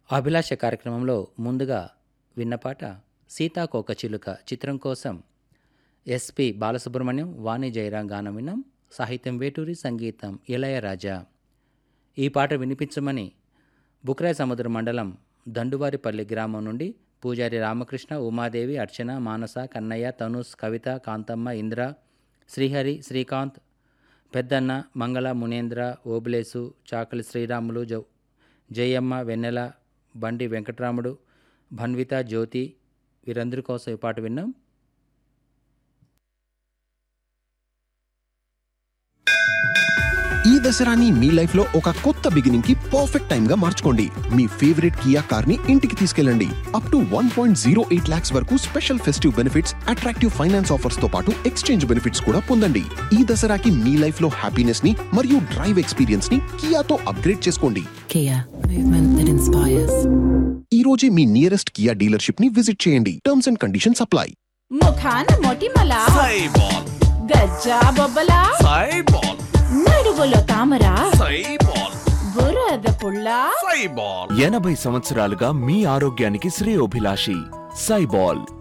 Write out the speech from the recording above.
అభిలాష కార్యక్రమంలో ముందుగా విన్నపాట సీతాకోక చిలుక చిత్రం కోసం ఎస్పి బాలసుబ్రహ్మణ్యం వాణి జయరాం గానం విన్నాం సాహిత్యం వేటూరి సంగీతం ఇళయరాజా ఈ పాట వినిపించమని బుక్రాయ్ సముద్ర మండలం దండువారిపల్లి గ్రామం నుండి పూజారి రామకృష్ణ ఉమాదేవి అర్చన మానస కన్నయ్య తనుస్ కవిత కాంతమ్మ ఇంద్ర శ్రీహరి శ్రీకాంత్ పెద్దన్న మంగళ మునేంద్ర ఓబులేసు చాకలి శ్రీరాములు జౌ జయమ్మ వెన్నెల బండి వెంకటరాముడు భన్విత జ్యోతి వీరందరి కోసం ఈ పాట విన్నాం ఈ దసరాని మీ లైఫ్ లో ఒక కొత్త బిగినింగ్ కి పర్ఫెక్ట్ టైం గా మార్చుకోండి మీ ఫేవరెట్ కియా కార్ ని ఇంటికి తీసుకెళ్ళండి up to one point zero eight lakhs వరకు special festive benefits attractive finance offers తో పాటు ఎక్స్చేంజ్ బెనిఫిట్స్ కూడా పొందండి ఈ దసరాకి మీ లైఫ్ లో హ్యాపీనెస్ ని మరియు డ్రైవ్ ఎక్స్పీరియన్స్ ని కియాతో అప్గ్రేడ్ చేసుకోండి Kia, movement that inspires. ఈ రోజే మీ నియరెస్ట్ కియా డీలర్షిప్ ని విజిట్ చేయండి టర్మ్స్ అండ్ కండిషన్స్ అప్లై ముఖాన మొటిమల సైబాల్ గజ్జా బొబ్బల సైబాల్ నడుగులో తామర సైబాల్ బురద పుల్ల సైబాల్ ఎనభై సంవత్సరాలుగా మీ ఆరోగ్యానికి శ్రేయోభిలాషి సైబాల్